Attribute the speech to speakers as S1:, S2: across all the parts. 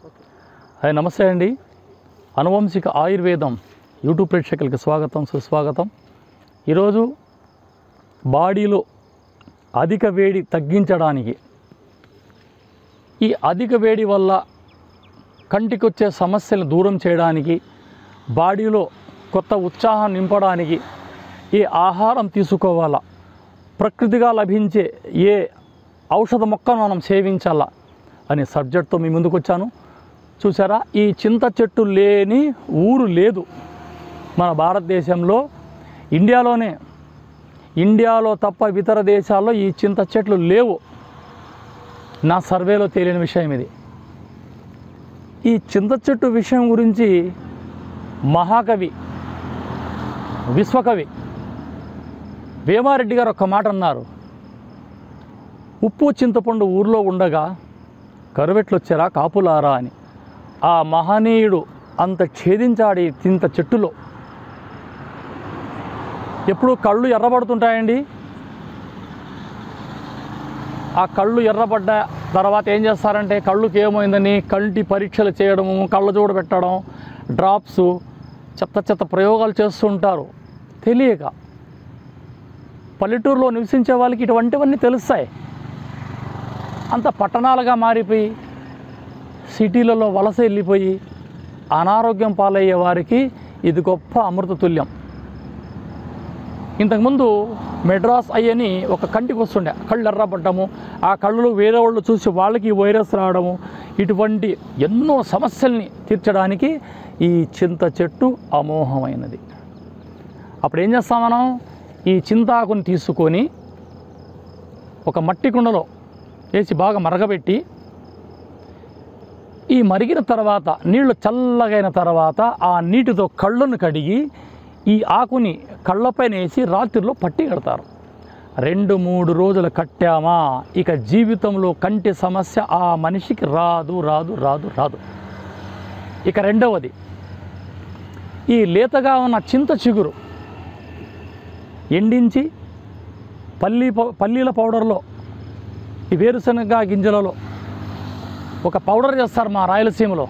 S1: hi నమస్తే అండి అనువంశిక ఆయుర్వేదం యూట్యూబ్ ప్రేక్షకులకి స్వాగతం సుస్వాగతం ఈరోజు బాడీలో అధిక వేడి తగ్గించడానికి ఈ అధిక వేడి వల్ల కంటికి వచ్చే సమస్యలను దూరం చేయడానికి బాడీలో కొత్త ఉత్సాహం నింపడానికి ఏ ఆహారం తీసుకోవాలా ప్రకృతిగా లభించే ఏ ఔషధ మొక్కను మనం సేవించాలా అనే సబ్జెక్ట్తో మీ ముందుకు వచ్చాను చూసారా ఈ చింత చెట్టు లేని ఊరు లేదు మన భారతదేశంలో ఇండియాలోనే ఇండియాలో తప్ప ఇతర దేశాల్లో ఈ చింత చెట్లు లేవు నా సర్వేలో తేలిన విషయం ఇది ఈ చింత చెట్టు విషయం గురించి మహాకవి విశ్వకవి వేమారెడ్డి గారు ఒక మాట అన్నారు ఉప్పు చింతపండు ఊర్లో ఉండగా కరువెట్లు వచ్చారా కాపులారా అని ఆ మహనీయుడు అంత ఛేదించాడు ఈ చింత చెట్టులో ఎప్పుడు కళ్ళు ఎర్రబడుతుంటాయండి ఆ కళ్ళు ఎర్రబడ్డ తర్వాత ఏం చేస్తారంటే కళ్ళుకి ఏమైందని కంటి పరీక్షలు చేయడము కళ్ళజోడు పెట్టడం డ్రాప్స్ చెత్త చెత్త ప్రయోగాలు చేస్తుంటారు తెలియక పల్లెటూరులో నివసించే వాళ్ళకి ఇటువంటివన్నీ తెలుస్తాయి అంత పట్టణాలుగా మారిపోయి సిటీలలో వలస వెళ్ళిపోయి అనారోగ్యం పాలయ్యే వారికి ఇది గొప్ప అమృత తుల్యం ఇంతకుముందు మెడ్రాస్ అయ్యని ఒక కంటికి వస్తుండే కళ్ళు ఎర్రబడ్డము ఆ కళ్ళు వేరే వాళ్ళు చూసి వాళ్ళకి ఈ వైరస్ రావడము ఇటువంటి ఎన్నో సమస్యల్ని తీర్చడానికి ఈ చింత చెట్టు అమోఘమైనది అప్పుడు ఏం చేస్తాం మనం ఈ చింతాకుని తీసుకొని ఒక మట్టి కుండలో వేసి బాగా మరగబెట్టి ఈ మరిగిన తర్వాత నీళ్లు చల్లగైన తర్వాత ఆ నీటితో కళ్ళను కడిగి ఈ ఆకుని కళ్ళపైన వేసి రాత్రిలో పట్టి కడతారు రెండు మూడు రోజులు కట్టామా ఇక జీవితంలో కంటి సమస్య ఆ మనిషికి రాదు రాదు రాదు రాదు ఇక రెండవది ఈ లేతగా ఉన్న చింత చిగురు ఎండించి పల్లి పౌ- పల్లీల పౌడర్లో ఈ వేరుశనగ గింజలలో ఒక పౌడర్ చేస్తారు మా రాయలసీమలో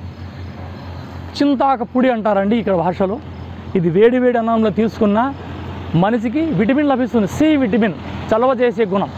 S1: చింతాక పొడి అంటారండి ఇక్కడ భాషలో ఇది వేడి వేడి అన్నంలో తీసుకున్న మనిషికి విటమిన్ లభిస్తుంది సి విటమిన్ చలవ చేసే గుణం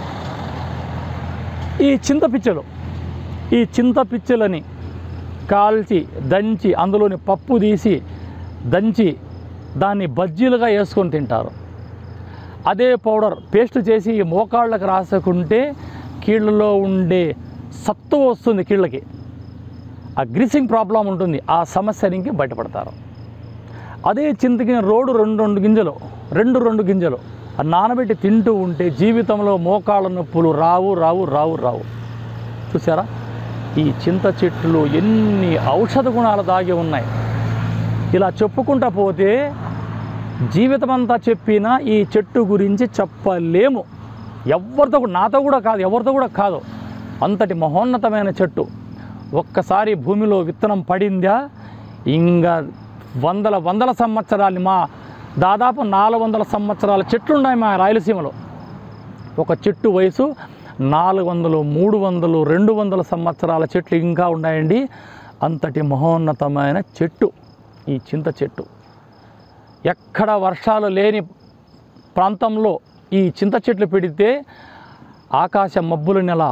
S1: ఈ చింత పిచ్చలు ఈ చింత పిచ్చలని కాల్చి దంచి అందులోని పప్పు తీసి దంచి దాన్ని బజ్జీలుగా వేసుకొని తింటారు అదే పౌడర్ పేస్ట్ చేసి ఈ మోకాళ్ళకు రాసుకుంటే కీళ్ళలో ఉండే సత్తు వస్తుంది కీళ్ళకి ఆ గ్రీసింగ్ ప్రాబ్లం ఉంటుంది ఆ సమస్య నుంచి బయటపడతారు అదే చింతకిన రోడ్డు రెండు రెండు గింజలు రెండు రెండు గింజలు ఆ నానబెట్టి తింటూ ఉంటే జీవితంలో మోకాళ్ళ నొప్పులు రావు రావు రావు రావు చూసారా ఈ చింత చెట్లు ఎన్ని ఔషధ గుణాలు దాగి ఉన్నాయి ఇలా చెప్పుకుంటా పోతే జీవితం అంతా చెప్పినా ఈ చెట్టు గురించి చెప్పలేము ఎవరితో కూడా నాతో కూడా కాదు ఎవరితో కూడా కాదు అంతటి మహోన్నతమైన చెట్టు ఒక్కసారి భూమిలో విత్తనం పడిందా ఇంకా వందల వందల సంవత్సరాలు మా దాదాపు నాలుగు వందల సంవత్సరాల చెట్లు ఉన్నాయి మా రాయలసీమలో ఒక చెట్టు వయసు నాలుగు వందలు మూడు వందలు రెండు వందల సంవత్సరాల చెట్లు ఇంకా ఉన్నాయండి అంతటి మహోన్నతమైన చెట్టు ఈ చింత చెట్టు ఎక్కడ వర్షాలు లేని ప్రాంతంలో ఈ చింత చెట్లు పెడితే ఆకాశ మబ్బుల నెల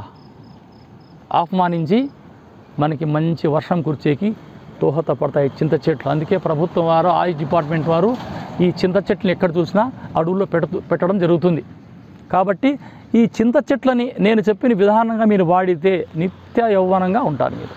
S1: ఆహ్వానించి మనకి మంచి వర్షం కుర్చేకి దోహదపడతాయి చింత చెట్లు అందుకే ప్రభుత్వం వారు ఆయుష్ డిపార్ట్మెంట్ వారు ఈ చింత చెట్లను ఎక్కడ చూసినా అడవుల్లో పెడుతూ పెట్టడం జరుగుతుంది కాబట్టి ఈ చింత చెట్లని నేను చెప్పిన విధానంగా మీరు వాడితే నిత్య యౌవనంగా ఉంటారు మీరు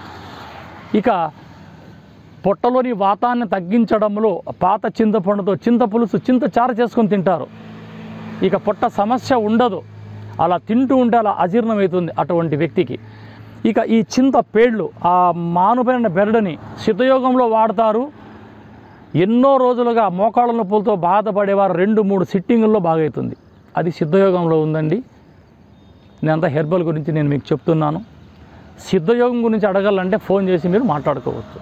S1: ఇక పొట్టలోని వాతాన్ని తగ్గించడంలో పాత చింతపండుతో చింత పులుసు చింత చారు చేసుకొని తింటారు ఇక పొట్ట సమస్య ఉండదు అలా తింటూ ఉంటే అలా అజీర్ణమవుతుంది అటువంటి వ్యక్తికి ఇక ఈ చింత పేళ్ళు ఆ మానుపైన బెరడుని సిద్ధయోగంలో వాడతారు ఎన్నో రోజులుగా మోకాళ్ళ నొప్పులతో బాధపడేవారు రెండు మూడు సిట్టింగుల్లో బాగవుతుంది అది సిద్ధయోగంలో ఉందండి నేనంతా హెర్బల్ గురించి నేను మీకు చెప్తున్నాను సిద్ధయోగం గురించి అడగాలంటే ఫోన్ చేసి మీరు మాట్లాడుకోవచ్చు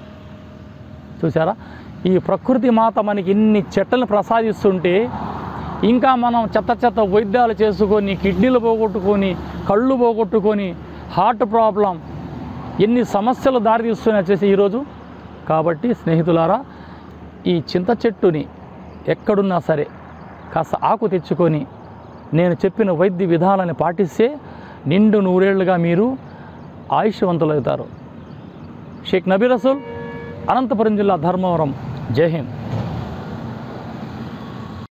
S1: చూసారా ఈ ప్రకృతి మాత మనకి ఇన్ని చెట్లను ప్రసాదిస్తుంటే ఇంకా మనం చెత్త చెత్త వైద్యాలు చేసుకొని కిడ్నీలు పోగొట్టుకొని కళ్ళు పోగొట్టుకొని హార్ట్ ప్రాబ్లం ఎన్ని సమస్యలు దారితీస్తున్నాయి వచ్చేసి ఈరోజు కాబట్టి స్నేహితులారా ఈ చింత చెట్టుని ఎక్కడున్నా సరే కాస్త ఆకు తెచ్చుకొని నేను చెప్పిన వైద్య విధానాన్ని పాటిస్తే నిండు నూరేళ్లుగా మీరు ఆయుష్యవంతులవుతారు షేక్ నబీ రసూల్ అనంతపురం జిల్లా ధర్మవరం జై హింద్